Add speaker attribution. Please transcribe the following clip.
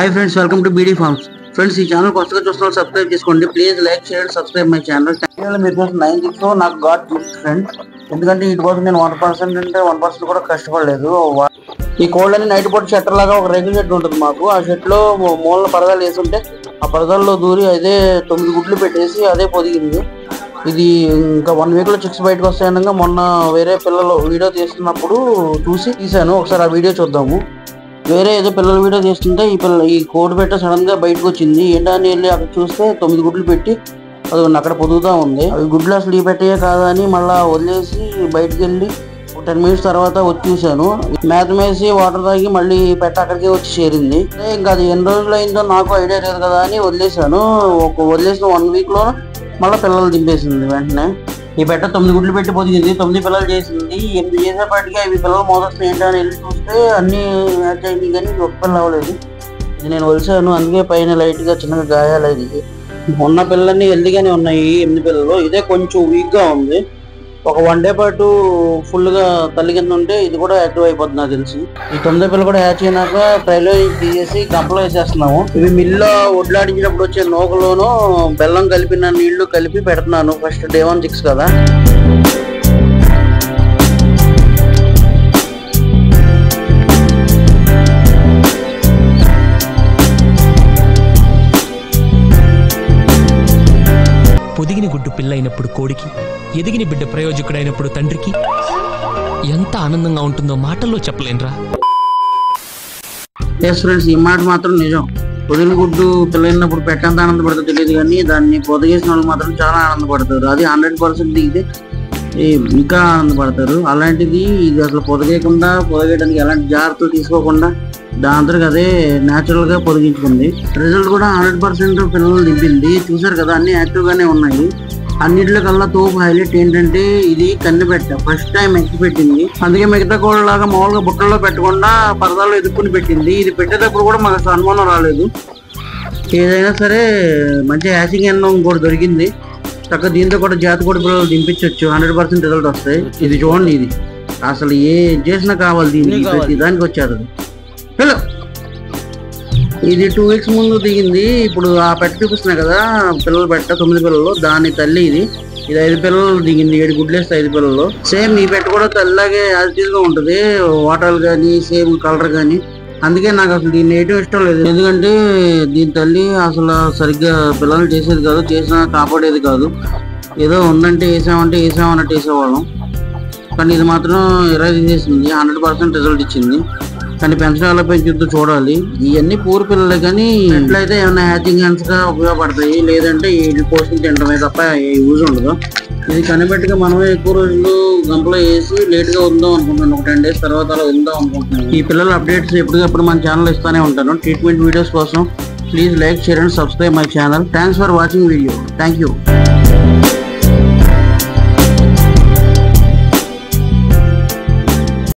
Speaker 1: hi friends welcome to BD farms friends ఈ channel కొత్తగా చూస్తున్న వాళ్ళు సబ్స్క్రైబ్ చేసుకోండి please like share subscribe my channel మీరు చూసిన నైన్ సిక్స్ నాకు గాడ్ గిఫ్ట్ ఫ్రెండ్ ఎందుకంటే వీటి కోసం నేను వన్ పర్సెంట్ అంటే వన్ పర్సెంట్ కూడా కష్టపడలేదు వా- ఈ కోల్డ్ అని నైట్ పూట షట్టర్ లాగా ఒక రేకుల షెడ్ ఉంటుంది మాకు ఆ షెడ్ లో మూల పరదాలు వేసి ఉంటే ఆ పరదాల్లో దూరి అదే తొమ్మిది గుడ్లు పెట్టేసి అదే పొదిగింది ఇది ఇంకా వన్ వీక్ లో చిక్స్ బయటకు వస్తాయనగా మొన్న వేరే పిల్లలు వీడియో తీస్తున్నప్పుడు చూసి తీసాను ఒకసారి ఆ వీడియో చూద్దాము వేరే ఏదో పిల్లల వీడియో తీస్తుంటే ఈ పిల్ల ఈ కోడి పెట్ట సడన్ గా బయటకు వచ్చింది ఏంటని వెళ్ళి అక్కడ చూస్తే తొమ్మిది గుడ్లు పెట్టి అది అక్కడ పొదుగుతా ఉంది అవి గుడ్లు అసలు ఈ పెట్టే కాదా అని మళ్ళా వదిలేసి బయటకు వెళ్ళి టెన్ మినిట్స్ తర్వాత వచ్చి చూశాను మేత మేసి వాటర్ తాగి మళ్ళీ పెట్ట అక్కడికే వచ్చి చేరింది అంటే ఇంకా అది ఎన్ని రోజులు అయిందో నాకు ఐడియా లేదు కదా అని వదిలేశాను ఒక వదిలేసిన వన్ వీక్ లో మళ్ళీ పిల్లలు దింపేసింది వెంటనే ఈ పెట్ట తొమ్మిది గుడ్లు పెట్టి పొదిగింది తొమ్మిది పిల్లలు చేసింది ఎనిమిది చేసేపాటికి అవి పిల్లలు మొదటి ఏంటని వెళ్ళి చూస్తే అన్ని మ్యాచ్ అయింది కానీ ఇది ఒక్క పిల్ల అవ్వలేదు ఇది నేను వలిసాను అందుకే పైన లైట్ గా చిన్నగా గాయాలు ఇది ఉన్న పిల్లలన్నీ హెల్దీగానే ఉన్నాయి ఎనిమిది పిల్లలు ఇదే కొంచెం వీక్ గా ఉంది ఒక వన్ డే పాటు ఫుల్ గా తల్లి కింద ఉంటే ఇది కూడా యాక్టివ్ అయిపోతుంది నాకు తెలిసి ఈ తొమ్మిది పిల్లలు కూడా హ్యాచ్ అయినాక ట్రైలో తీసేసి గంపలో వేసేస్తున్నాము ఇవి మిల్లో ఒడ్లాడించినప్పుడు వచ్చే నూకలోను బెల్లం కలిపిన నీళ్లు కలిపి పెడుతున్నాను ఫస్ట్ డే వన్ సిక్స్ కదా
Speaker 2: పొదిగిన గుడ్డు పిల్లైనప్పుడు కోడికి ఎదిగిన బిడ్డ ప్రయోజకుడైనప్పుడు తండ్రికి ఎంత ఆనందంగా ఉంటుందో మాటల్లో చెప్పలేనురా
Speaker 1: ఎస్ ఫ్రెండ్స్ ఈ మాట మాత్రం నిజం పొదిన గుడ్డు పిల్లైనప్పుడు పెట్టంత ఆనందపడుతుందో తెలియదు కానీ దాన్ని పొదగేసిన వాళ్ళు మాత్రం చాలా ఆనందపడతారు అది హండ్రెడ్ పర్సెంట్ దిగితే ఈ ఇంకా ఆనందపడతారు అలాంటిది ఇది అసలు పొదగేయకుండా పొదగేయడానికి ఎలాంటి జాగ్రత్తలు తీసుకోకుండా దాంతో అదే న్యాచురల్ గా పొదిగించుకుంది రిజల్ట్ కూడా హండ్రెడ్ పర్సెంట్ పిల్లలు దింపింది చూసారు కదా అన్ని యాక్టివ్ గానే ఉన్నాయి అన్నిటిలో కల్లా తోపు హైలైట్ ఏంటంటే ఇది కన్ను పెట్ట ఫస్ట్ టైం ఎక్కి పెట్టింది అందుకే మిగతా కోళ్ళలాగా మామూలుగా బుట్టల్లో పెట్టకుండా పరదాల్లో ఎదుక్కుని పెట్టింది ఇది పెట్టేటప్పుడు కూడా మాకు అసలు అనుమానం రాలేదు ఏదైనా సరే మంచి హ్యాచింగ్ ఎన్నో ఇంకోటి దొరికింది చక్కగా దీంతో కూడా జాతి కూడా పిల్లలు దింపించవచ్చు హండ్రెడ్ పర్సెంట్ రిజల్ట్ వస్తాయి ఇది చూడండి ఇది అసలు ఏ చేసినా కావాలి దీనికి ప్రతి దానికి వచ్చారు హలో ఇది టూ వీక్స్ ముందు దిగింది ఇప్పుడు ఆ పెట్ట చూపిస్తున్నా కదా పిల్లలు పెట్ట తొమ్మిది పిల్లలు దాని తల్లి ఇది ఇది ఐదు పిల్లలు దిగింది ఏడు గుడ్లేస్తే ఐదు పిల్లలు సేమ్ ఈ పెట్ట కూడా తల్లిలాగే యాజిటీస్ గా ఉంటది వాటర్ కానీ సేమ్ కలర్ కానీ అందుకే నాకు అసలు దీన్ని ఏటం ఇష్టం లేదు ఎందుకంటే దీని తల్లి అసలు సరిగ్గా పిల్లల్ని చేసేది కాదు చేసినా కాపాడేది కాదు ఏదో ఉందంటే వేసామంటే వేసామన్నట్టు వేసేవాళ్ళం కానీ ఇది మాత్రం ఇరవై తీసేసింది హండ్రెడ్ పర్సెంట్ రిజల్ట్ ఇచ్చింది కానీ పెన్షన్ ఎలా పెంచుద్దో చూడాలి ఇవన్నీ పూర్ పిల్లలే కానీ ఎట్లయితే ఏమైనా హ్యాచింగ్ హ్యాండ్స్ గా ఉపయోగపడతాయి లేదంటే ఈ పోస్టింగ్ తినడమే తప్ప ఏ యూజ్ ఉండదు ఇది కనిపెట్టుగా మనమే ఎక్కువ రోజులు గంపలో వేసి లేట్ గా ఉందాం అనుకుంటున్నాను ఒక టెన్ డేస్ తర్వాత అలా ఉందాం అనుకుంటున్నాను ఈ పిల్లల అప్డేట్స్ ఎప్పటికప్పుడు మన ఛానల్ ఇస్తానే ఉంటాను ట్రీట్మెంట్ వీడియోస్ కోసం please like share and subscribe my channel thanks for watching video thank you